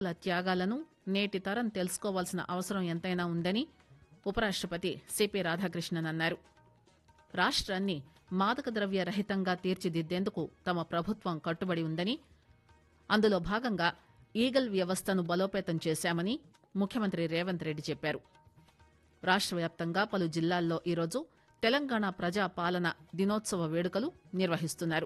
ల త్యాగాలను నేటి తరం తెలుసుకోవాల్సిన అవసరం ఎంతైనా ఉందని ఉపరాష్టపతి సిపి రాధాకృష్ణన్ అన్నారు రాష్ట్రాన్ని మాదక ద్రవ్య రహితంగా తీర్చిదిద్దేందుకు తమ ప్రభుత్వం కట్టుబడి ఉందని అందులో భాగంగా ఈగల్ వ్యవస్థను బలోపేతం చేశామని ముఖ్యమంత్రి రేవంత్ రెడ్డి చెప్పారు రాష్ట్ర వ్యాప్తంగా పలు జిల్లాల్లో ఈరోజు తెలంగాణ ప్రజా పాలన దినోత్సవ వేడుకలు నిర్వహిస్తున్నారు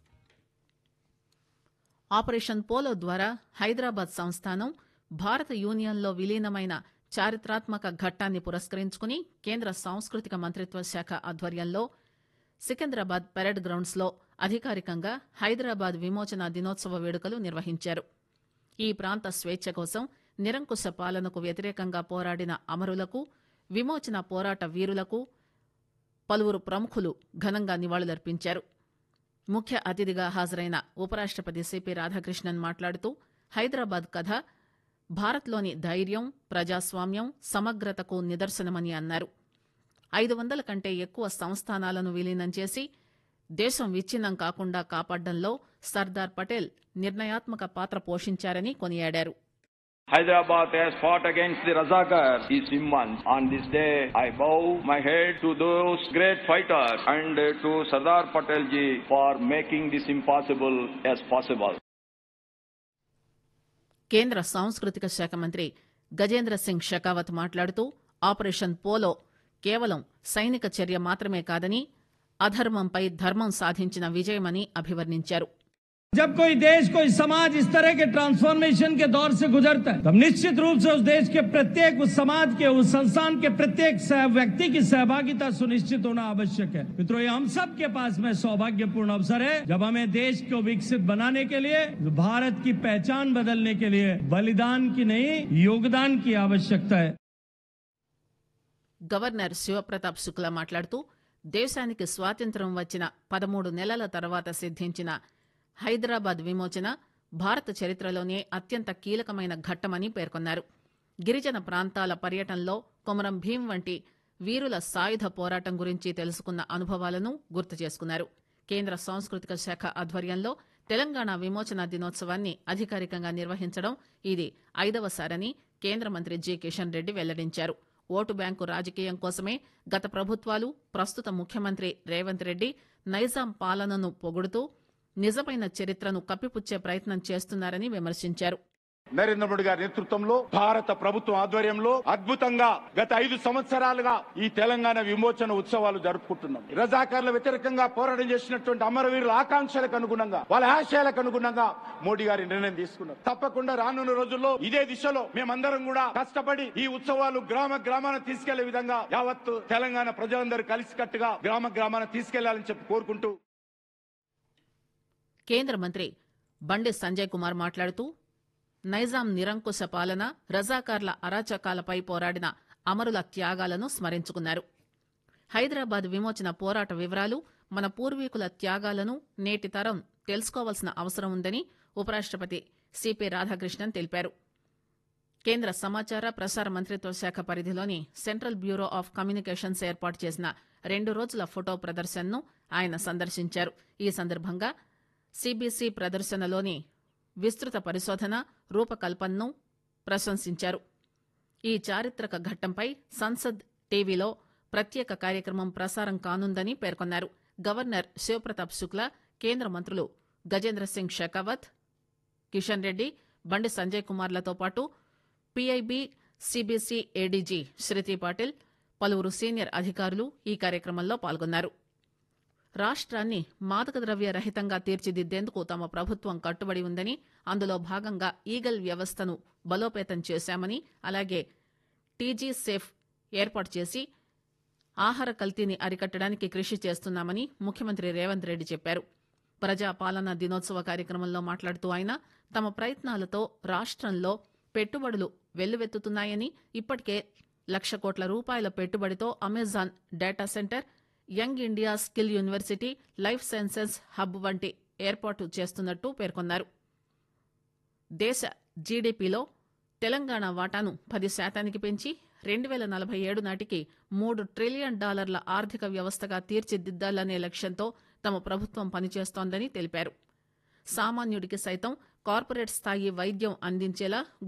ఆపరేషన్ పోలో ద్వారా హైదరాబాద్ సంస్థానం భారత యూనియన్లో విలీనమైన చారిత్రాత్మక ఘట్టాన్ని పురస్కరించుకుని కేంద్ర సాంస్కృతిక మంత్రిత్వ శాఖ ఆధ్వర్యంలో సికింద్రాబాద్ పెరేడ్ గ్రౌండ్స్ లో అధికారికంగా హైదరాబాద్ విమోచన దినోత్సవ వేడుకలు నిర్వహించారు ఈ ప్రాంత స్వేచ్ఛ కోసం నిరంకుశ పాలనకు వ్యతిరేకంగా పోరాడిన అమరులకు విమోచన పోరాట వీరులకు పలువురు ప్రముఖులు ఘనంగా నివాళులర్పించారు ముఖ్య అతిథిగా హాజరైన ఉపరాష్టపతి సిపి రాధాకృష్ణన్ మాట్లాడుతూ హైదరాబాద్ కథ భారత్లోని ధైర్యం ప్రజాస్వామ్యం సమగ్రతకు నిదర్శనమని అన్నారు ఐదు వందల కంటే ఎక్కువ సంస్థానాలను విలీనం చేసి దేశం విచ్ఛిన్నం కాకుండా కాపాడడంలో సర్దార్ పటేల్ నిర్ణయాత్మక పాత్ర పోషించారని కొనియాడారు Hyderabad has fought against the Razakars, is immense. On this day, I bow my head to those great fighters and to Sardar Patel ji for making this impossible as possible. కేంద్ర సాంస్కృతిక శాఖ మంత్రి గజేంద్ర సింగ్ షెకావత్ మాట్లాడుతూ ఆపరేషన్ పోలో కేవలం సైనిక చర్య మాత్రమే కాదని అధర్మంపై ధర్మం సాధించిన విజయమని అభివర్ణించారు जब कोई देश कोई समाज इस तरह के ट्रांसफॉर्मेशन के दौर से गुजरता है तब निश्चित रूप से उस देश के प्रत्येक उस समाज के उस संस्थान के प्रत्येक सह- व्यक्ति की सहभागिता सुनिश्चित होना आवश्यक है मित्रों ये हम सब के पास में सौभाग्यपूर्ण अवसर है जब हमें देश को विकसित बनाने के लिए भारत की पहचान बदलने के लिए बलिदान की नहीं योगदान की आवश्यकता है గవర్నర్ శివప్రతాప్ శుక్లా మాట్లాడుతూ దేశానికి స్వాతంత్ర్యం వచ్చిన పదమూడు నెలల తర్వాత సిద్ధించిన హైదరాబాద్ విమోచన భారత చరిత్రలోనే అత్యంత కీలకమైన ఘట్టమని పేర్కొన్నారు గిరిజన ప్రాంతాల పర్యటనలో కొమరం భీం వంటి వీరుల సాయుధ పోరాటం గురించి తెలుసుకున్న అనుభవాలను గుర్తు చేసుకున్నారు కేంద్ర సాంస్కృతిక శాఖ ఆధ్వర్యంలో తెలంగాణ విమోచన దినోత్సవాన్ని అధికారికంగా నిర్వహించడం ఇది ఐదవసారని కేంద్ర మంత్రి జి కిషన్ రెడ్డి వెల్లడించారు ఓటు బ్యాంకు రాజకీయం కోసమే గత ప్రభుత్వాలు ప్రస్తుత ముఖ్యమంత్రి రేవంత్ రెడ్డి నైజాం పాలనను పొగుడుతూ నిజమైన చరిత్రను కప్పిపుచ్చే ప్రయత్నం చేస్తున్నారని విమర్శించారు నరేంద్ర మోడీ గారి నేతృత్వంలో భారత ప్రభుత్వం ఆధ్వర్యంలో అద్భుతంగా గత ఐదు సంవత్సరాలుగా ఈ తెలంగాణ విమోచన ఉత్సవాలు జరుపుకుంటున్నాం రజాకార్ల వ్యతిరేకంగా పోరాటం చేసినటువంటి అమరవీరుల ఆకాంక్షలకు అనుగుణంగా వాళ్ళ ఆశయాలకు అనుగుణంగా మోడీ గారి నిర్ణయం తీసుకున్నారు తప్పకుండా రానున్న రోజుల్లో ఇదే దిశలో మేమందరం కూడా కష్టపడి ఈ ఉత్సవాలు గ్రామ గ్రామాన తీసుకెళ్లే విధంగా యావత్తు తెలంగాణ ప్రజలందరూ కలిసికట్టుగా గ్రామ గ్రామాన తీసుకెళ్లాలని చెప్పి కోరుకుంటూ కేంద్ర మంత్రి బండి సంజయ్ కుమార్ మాట్లాడుతూ నైజాం నిరంకుశ పాలన రజాకార్ల అరాచకాలపై పోరాడిన అమరుల త్యాగాలను స్మరించుకున్నారు హైదరాబాద్ విమోచన పోరాట వివరాలు మన పూర్వీకుల త్యాగాలను నేటి తరం తెలుసుకోవాల్సిన అవసరం ఉందని ఉపరాష్టపతి సిపి రాధాకృష్ణన్ తెలిపారు కేంద్ర సమాచార ప్రసార మంత్రిత్వ శాఖ పరిధిలోని సెంట్రల్ బ్యూరో ఆఫ్ కమ్యూనికేషన్స్ ఏర్పాటు చేసిన రెండు రోజుల ఫోటో ప్రదర్శనను ఆయన సందర్శించారు ఈ సందర్భంగా సిబిసి ప్రదర్శనలోని విస్తృత పరిశోధన రూపకల్పనను ప్రశంసించారు ఈ చారిత్రక ఘట్టంపై సంసద్ టీవీలో ప్రత్యేక కార్యక్రమం ప్రసారం కానుందని పేర్కొన్నారు గవర్నర్ శివప్రతాప్ శుక్లా కేంద్ర మంత్రులు గజేంద్ర సింగ్ షెకావత్ కిషన్ రెడ్డి బండి సంజయ్ కుమార్లతో పాటు PIB CBC ADG Shruti Patil పలువురు సీనియర్ అధికారులు ఈ కార్యక్రమంలో పాల్గొన్నారు రాష్ట్రాన్ని మాదక ద్రవ్య రహితంగా తీర్చిదిద్దేందుకు తమ ప్రభుత్వం కట్టుబడి ఉందని అందులో భాగంగా ఈగల్ వ్యవస్థను బలోపేతం చేశామని అలాగే టీజీ సేఫ్ ఏర్పాటు చేసి ఆహార కల్తీని అరికట్టడానికి కృషి చేస్తున్నామని ముఖ్యమంత్రి రేవంత్ రెడ్డి చెప్పారు ప్రజా పాలన దినోత్సవ కార్యక్రమంలో మాట్లాడుతూ ఆయన తమ ప్రయత్నాలతో రాష్ట్రంలో పెట్టుబడులు వెల్లువెత్తుతున్నాయని ఇప్పటికే లక్ష కోట్ల రూపాయల పెట్టుబడితో Amazon data centre young India skill university life sciences hub వంటి ఏర్పాటు చేస్తున్నట్టు పేర్కొన్నారు దేశ జీడీపీలో తెలంగాణ వాటాను పది శాతానికి పెంచి రెండు వేల నలభై ఏడు నాటికి మూడు ట్రిలియన్ డాలర్ల ఆర్థిక వ్యవస్థగా తీర్చిదిద్దాలనే లక్ష్యంతో తమ ప్రభుత్వం పనిచేస్తోందని తెలిపారు సామాన్యుడికి సైతం కార్పొరేట్ స్థాయి వైద్యం అందించేలా